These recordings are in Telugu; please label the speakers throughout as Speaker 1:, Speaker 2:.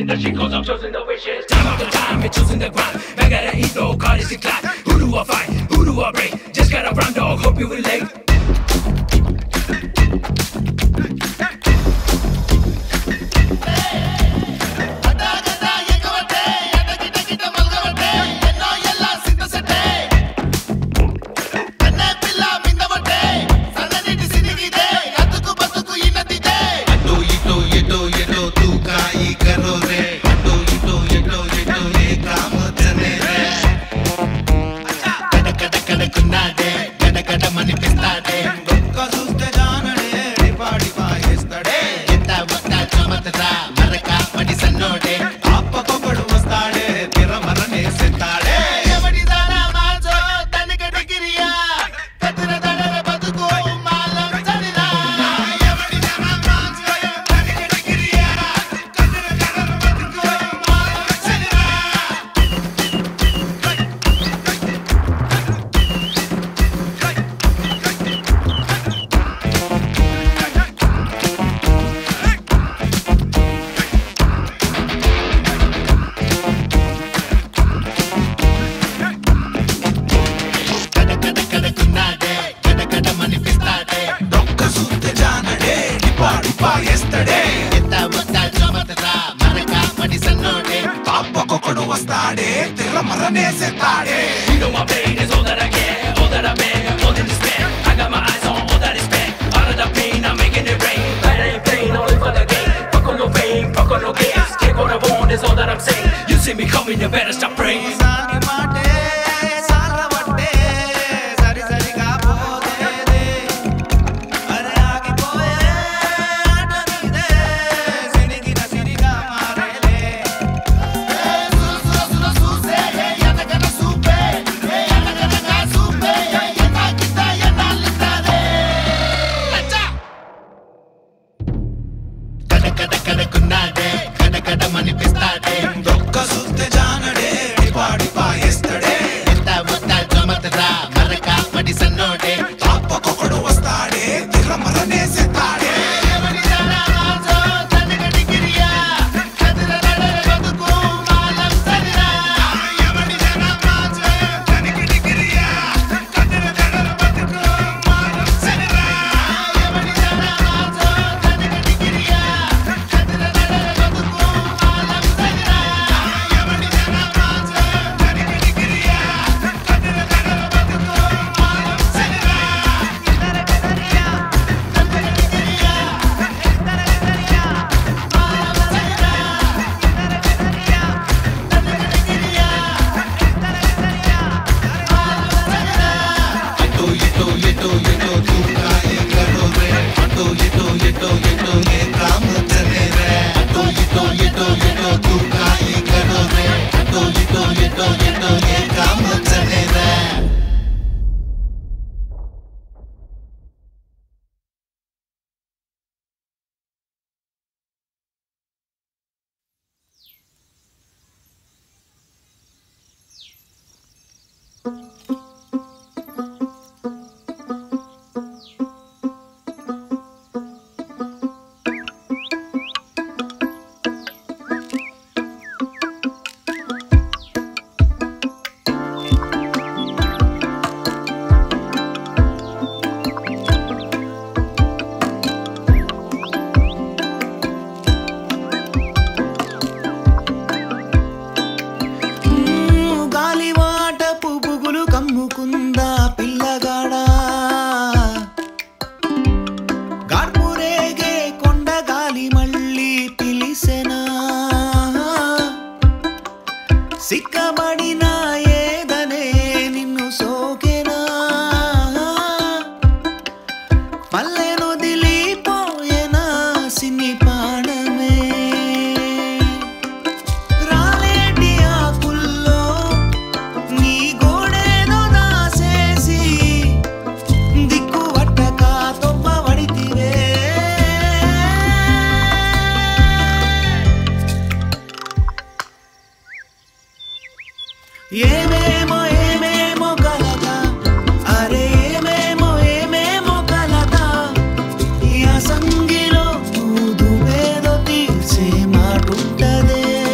Speaker 1: in the shit cause I'm choosing the wishes. Time after time, we're choosing the grind. I gotta eat, no card is decline. Who do I fight? Who do I break? Just gotta run, dog. Hope you relate.
Speaker 2: అటు ఇటు ఎటు ఎటు తూకాయి కరోరే అటు ఇటు ఎటు ఎటు ఏ కామ చనేరే కడ కడ కడకున్నాడే గడ గడ మనిపిస్తాడే ఒక్క చూస్తే జానడే డిపాడి పాయేస్తాడే ఎంత ఒక్క చమతరా మరక పడి సన్నోడే ఆపకొకడు వస్తాడే తిర మరనే సెత్తాడే ఎవడిదానా మాజో తనక డిగిరియా కతిర దడర బతుకు మాలం చడిరా ఎవడిదానా మాజో తనక డిగిరియా కతిర దడర బతుకు మాలం చడిరా కడ కడ కడకున్నాడే కడ కడ మనిపిస్తాడే డొక్క సూత్తే జానడే డిపాడి పాయేస్తాడే ఎంత ఒక్క చమతరా మరక పడి సన్నోడే పాపకొకడు వస్తాడే తిర మరనేసేస్తాడే
Speaker 1: You know my pain is all that I get, all that I bear, all in despair. I got my eyes on all that is bad. Out of the pain, I'm making it rain. That ain't pain, only for the game. Fuck on no fame, fuck on no games. Take what I want, is all that I'm saying. You see me coming, you better stop praying.
Speaker 2: సాని మాటే సారవట్టే సరి సరిగా పోతేదే అరే ఆగిపోయే ఆట నీదే సినిగిన సిరిగా మారేలే ఏ సుర సుర సూసే ఏ ఎనగన సూపే ఏ ఎనగనగా సూపే ఏ ఎనాకిత ఎనాలితారే లచ్చా కడ కడ కడకున్నాడే కడ కడ మనిపిస్తాడే దొక్క సుత్తే జానడే డిపాడి పాయేస్తాడే ఎంత ఒక్క చమతరా మరక పడి సన్నోడే తాపకొకడు వస్తాడే తిర మరనేసేస్తాడే ఎవరిదానా మాజో తనక డిగిరియా కదిర నడర బతుకు మాలం సరిరా ఎవరిదానా మాజో తనక డిగిరియా కదిర నడర బతుకు మాలం సరిరా ఎవరిదానా మాజో తనక డిగిరియా కదిర నడర బతుకు మాలం సరిరా ఎవరిదానా మాజో తనక డిగిరియా కదిర నడర బతుకు మాలం సరిరా అటు ఇటు ఎటు ఎటు తూకాయి కరోరే అటు ఇటు ఎటు ఎటు ఏ కామ చనేరే అటు ఇటు ఎటు ఎటు తూకాయి కరోరే అటు ఇటు ఎటు ఎటు ఏ కామ చనేరే గాలివాట పువ్వులు కమ్ముకుందా పిల్లగాడా గాడ్పురేగే కొండ గాలి మళ్ళీ పిలిసెనా సిక్కబడిన ఏదనే నిన్ను సోకెనా పల్లెను దిలిపోయేనా సిన్ని పాడమే రాలేటి ఆకుల్లో నీ గోడేదో దాసేసి దిక్కు వట్టక తొప్పబడితివే ఏమేమో ఏమేమో కలత అరే ఏమేమో ఏమేమో కలత ఈ అసంగిలో దువేదో తీర్చే మాటుంటదే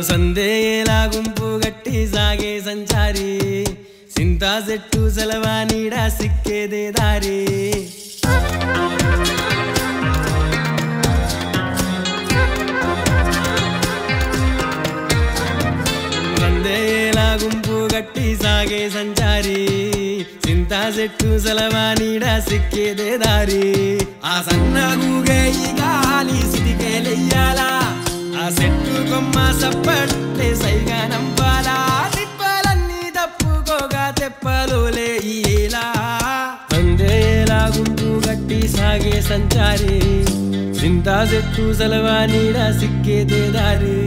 Speaker 3: సందేలా గుంపు గట్టి సాగే సంచారి సింతా చెట్టు సెలవా నీడ సిక్కేదే దారి వందేలా గుంపు గట్టి సాగే సంచారి చింతా చెట్టు సెలవా నీడ సిక్కేదే దారి ఆ సన్నగుగే ఈ గాలి సిటికేలెయ్యాలా ఆ చెట్టు కొమ్మ సప్పట్లే సైగా నంపాలా తిప్పాలన్నీ తప్పుకోగా తెప్పలోలే ఇలా వందేలా గుంపు గట్టి సాగే సంచారి చింతా చెట్టు సెలవా నీడ సిక్కేదే దారి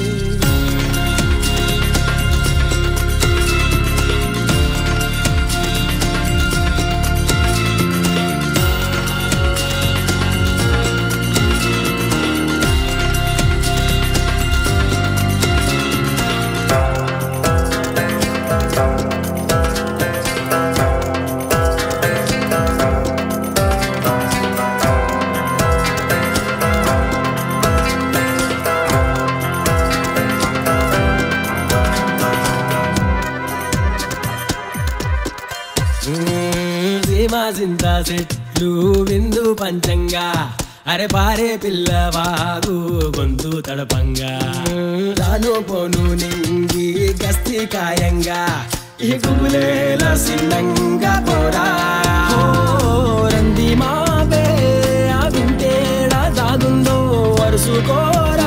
Speaker 3: సీమా సింత చెట్లు విందు పంచంగా అరే పారే పిల్లవాగు గొంతు తడపంగా రాను పోను నింగి గస్తి కాయంగా ఈ గుబులేల సిన్నంగా పోరా ఓ, రంది మావే ఆ వింటేడా దాగుందో వరుసుకోరా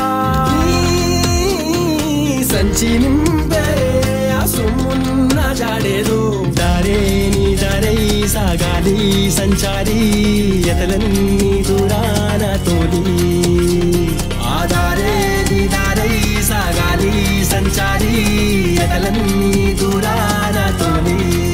Speaker 3: ఈ సంచి నింపే ఆ సొమ్మున్న జాడేదు దారే నీ దారై సాగాలి సంచారి ఎతలన్నీ దూరాన తోలి ఆ దారే నీ దారై సాగాలి సంచారి ఎతలన్నీ దూరాన తోలి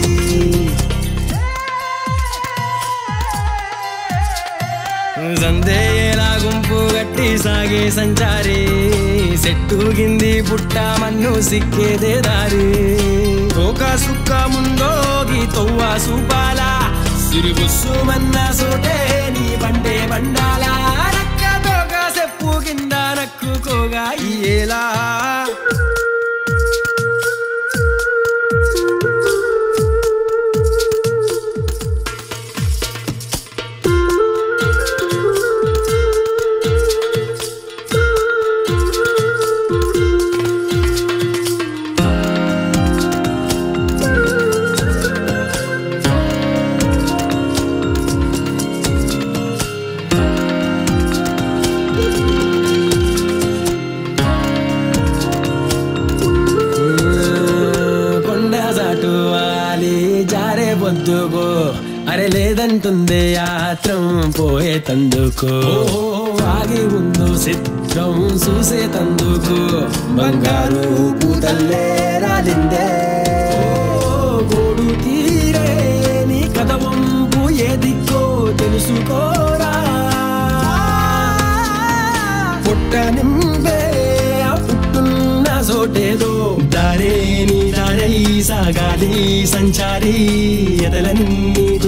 Speaker 3: సందేలా గుంపు గట్టి సాగే సంచారి సెట్టు గింది పుట్ట మన్ను సిక్కేదే దారి ఒక సుక్క ముందోగి తొవ్వ సూపాల సిరిబుస్సు మన్న సోటే నీ బండే బండాల నక్క తోక సెప్పు కింద నక్కుకోగా ఏలా కొండ చాటు వాలి జారే పొద్దుకో అరే లేదంటుంది యాత్రం పోయే తందుకు ఆగి ఉందో చిత్రం చూసే తందుకు బంగారు పూతల్లే రాలిందే ఓ, గోడు తీరే నీ కథ వంపు ఏ దిక్కో తెలుసుకోరా పుట్ట నింబే ఆ పుట్టున్న చోటేదో దారే నీ దారై సాగాలి సంచారి ఎదలన్నీ